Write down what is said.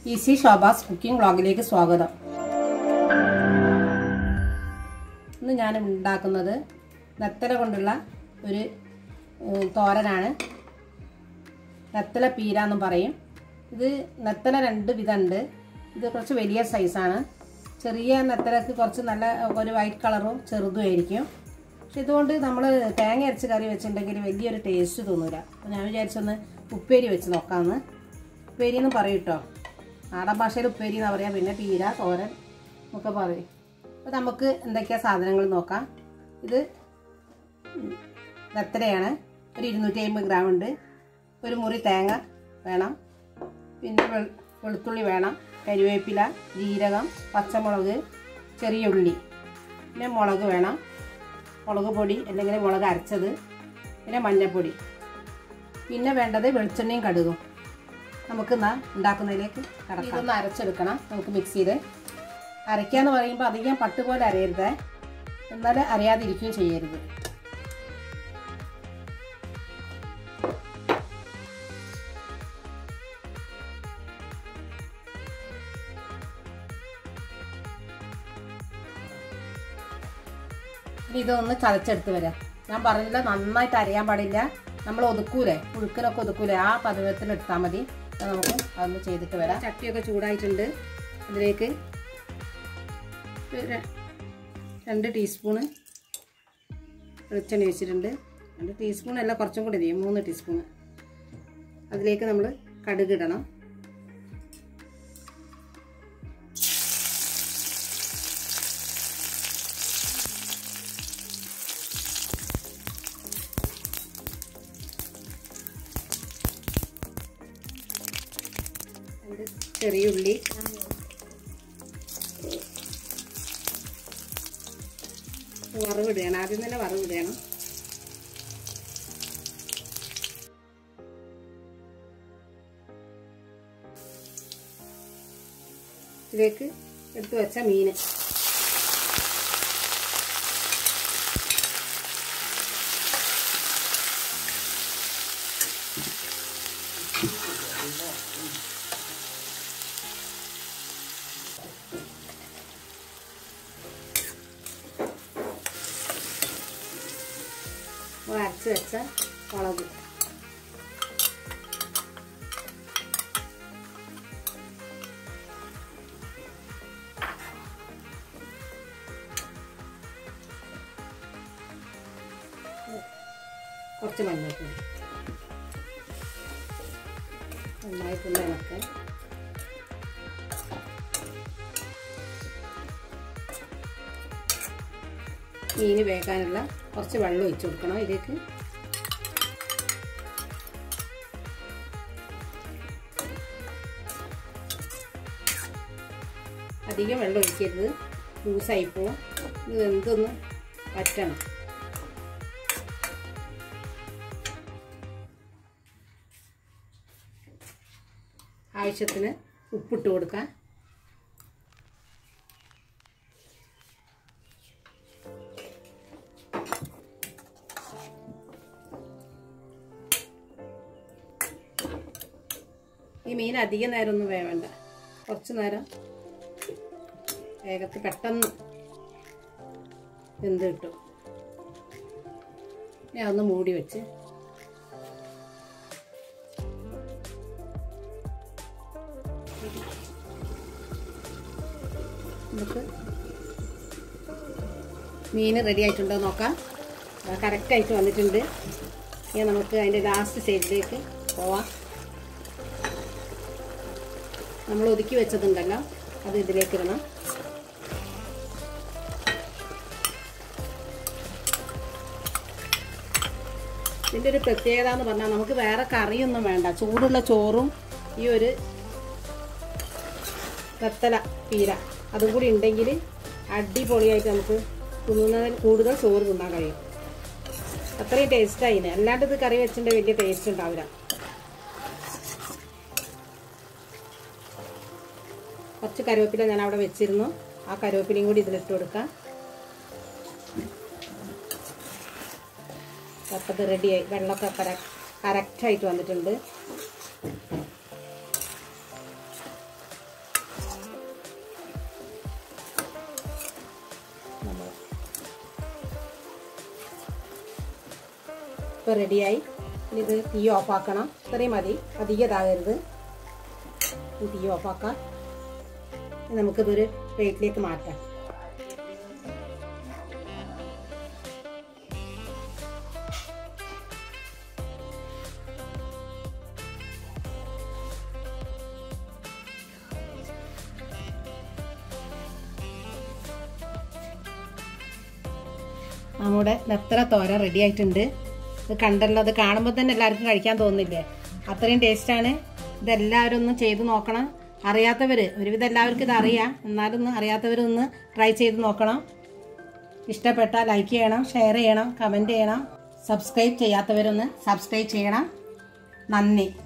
easy Shobas cooking വ്ളോഗിലേക്ക് സ്വാഗതം ഇന്ന് ഞാൻ ഉണ്ടാക്കുന്നത് നെത്തല കൊണ്ടുള്ള ഒരു ഉം, തോരനാണ് നെത്തല പീര എന്നും പറയും ഇത് നെത്തല രണ്ട് വിധമുണ്ട് ഇത് കുറച്ച് വലിയ സൈസാണ് ചെറിയ നെത്തലക്ക് കുറച്ച് നല്ല ഒരു വൈറ്റ് കളറും ചെറുതും ആയിരിക്കും പക്ഷെ ഇതുകൊണ്ട് നമ്മൾ തേങ്ങ അരച്ച് കറി വെച്ചിട്ടുണ്ടെങ്കിൽ വലിയൊരു ടേസ്റ്റ് തോന്നില്ല അപ്പോൾ ഞാൻ വിചാരിച്ചൊന്ന് ഉപ്പേരി വെച്ച് നോക്കാമെന്ന് ഉപ്പേരി എന്ന് പറയും കേട്ടോ നാടൻ ഭാഷയിൽ ഉപ്പേരി എന്ന് പറയാം പിന്നെ പീര തോരൻ ഒക്കെ പറയും അപ്പോൾ നമുക്ക് എന്തൊക്കെയാ സാധനങ്ങൾ നോക്കാം ഇത് നെത്തലയാണ് ഒരു ഇരുന്നൂറ്റി അമ്പത് ഗ്രാം ഉണ്ട് ഒരു മുറി തേങ്ങ വേണം പിന്നെ വെൾ- വെളുത്തുള്ളി വേണം കരിവേപ്പില ജീരകം പച്ചമുളക് ചെറിയ ഉള്ളി പിന്നെ മുളക് വേണം മുളക് പൊടി അല്ലെങ്കിൽ മുളക് അരച്ചത് പിന്നെ മഞ്ഞൾപ്പൊടി പിന്നെ വേണ്ടത് വെളിച്ചെണ്ണയും കടുകും നമുക്ക് എന്നാ ഉണ്ടാക്കുന്നതിലേക്ക് കടക്കാം ഇതൊന്ന് അരച്ചെടുക്കണം നമുക്ക് മിക്സിയിൽ അരയ്ക്കാന്ന് പറയുമ്പോൾ അധികം പട്ട് പോലെ അരയരുത് എന്നാൽ അരയാതിരിക്കുകയും ചെയ്യരുത് ഇനി ഇതൊന്ന് ചതച്ചെടുത്ത് വരാം ഞാൻ പറഞ്ഞില്ല നന്നായിട്ട് അരയാൻ പാടില്ല നമ്മൾ ഒതുക്കൂലേ പുഴുക്കലൊക്കെ ഒതുക്കൂലേ ആ പരുവത്തിൽ എടുത്താൽ മതി അത് നമുക്ക് അതൊന്ന് ചെയ്തിട്ട് വരാം ചട്ടിയൊക്കെ ചൂടായിട്ടുണ്ട് അതിലേക്ക് ഒരു രണ്ട് ടീസ്പൂണ് വെളിച്ചെണ്ണ വെച്ചിട്ടുണ്ട് രണ്ട് ടീസ്പൂൺ അല്ല കുറച്ചും കൂടി ചെയ്യും മൂന്ന് ടീസ്പൂണ് അതിലേക്ക് നമ്മൾ കടുക് ഇടണം രണ്ട് ചെറിയ ഉള്ളി വറവിടുകയാണ് ആദ്യം തന്നെ വറവിടുകയാണ് ഇതിലേക്ക് എടുത്തു വെച്ച മീൻ അരച്ച് വെച്ച മുളക് കുറച്ച് മഞ്ഞൾപ്പൊടി നന്നായിട്ടൊന്ന് ഇളക്കാൻ മീൻ വേകാനുള്ള കുറച്ച് വെള്ളം ഒഴിച്ചു കൊടുക്കണം ഇതിലേക്ക് അധികം വെള്ളം ഒഴിക്കരുത് ലൂസായി പോവും ഇത് എന്തൊന്ന് പറ്റണം ആവശ്യത്തിന് ഉപ്പിട്ട് കൊടുക്കാം ഈ മീൻ അധികം നേരം ഒന്നും വേവണ്ട കുറച്ച് നേരം വേഗത്തിൽ പെട്ടെന്ന് വെന്ത് കിട്ടും ഞാൻ ഒന്ന് മൂടി വെച്ച് നമുക്ക് മീൻ റെഡി ആയിട്ടുണ്ടോ നോക്കാം കറക്റ്റായിട്ട് വന്നിട്ടുണ്ട് ഇനി നമുക്ക് അതിൻ്റെ ലാസ്റ്റ് സൈഡിലേക്ക് പോവാം നമ്മൾ ഒതുക്കി വെച്ചതുണ്ടല്ലോ അത് ഇതിലേക്ക് ഇടണം ഇതിൻ്റെ ഒരു പ്രത്യേകത എന്ന് പറഞ്ഞാൽ നമുക്ക് വേറെ കറിയൊന്നും വേണ്ട ചൂടുള്ള ചോറും ഈ ഒരു കത്തല പീര അതും കൂടി ഉണ്ടെങ്കിൽ അടിപൊളിയായിട്ട് നമുക്ക് തിന്നുന്നതിൽ കൂടുതൽ ചോറ് തിന്നാൻ കഴിയും അത്രയും ടേസ്റ്റായിന് അല്ലാണ്ട് ഇത് കറി വെച്ചിട്ടുണ്ടെങ്കിൽ വലിയ ടേസ്റ്റ് ഉണ്ടാവില്ല കുറച്ച് കറിവേപ്പില ഞാൻ അവിടെ വെച്ചിരുന്നു ആ കറിവേപ്പിലയും കൂടി ഇതിലിട്ട് കൊടുക്കാം അപ്പോൾ ഇത് റെഡിയായി വെള്ളമൊക്കെ കറക്റ്റായിട്ട് വന്നിട്ടുണ്ട് ഇപ്പം റെഡിയായി ഇനി ഇത് തീ ഓഫാക്കണം ഇത്രയും മതി അധികം ഇതാകരുത് ഇനി തീ ഓഫാക്കാം ഇനി നമുക്കിതൊരു പ്ലേറ്റിലേക്ക് മാറ്റാം നമ്മുടെ നെത്തറ തോര റെഡി ആയിട്ടുണ്ട് ഇത് കണ്ടല്ലോ അത് കാണുമ്പോൾ തന്നെ എല്ലാവർക്കും കഴിക്കാൻ തോന്നില്ലേ അത്രയും ടേസ്റ്റാണ് ഇതെല്ലാവരും ഒന്ന് ചെയ്ത് നോക്കണം അറിയാത്തവർ ഒരുവിധം എല്ലാവർക്കും ഇത് അറിയാം എന്നാലും ഒന്ന് അറിയാത്തവരൊന്ന് ട്രൈ ചെയ്ത് നോക്കണം ഇഷ്ടപ്പെട്ടാൽ ലൈക്ക് ചെയ്യണം ഷെയർ ചെയ്യണം കമൻറ്റ് ചെയ്യണം സബ്സ്ക്രൈബ് ചെയ്യാത്തവരൊന്ന് സബ്സ്ക്രൈബ് ചെയ്യണം നന്ദി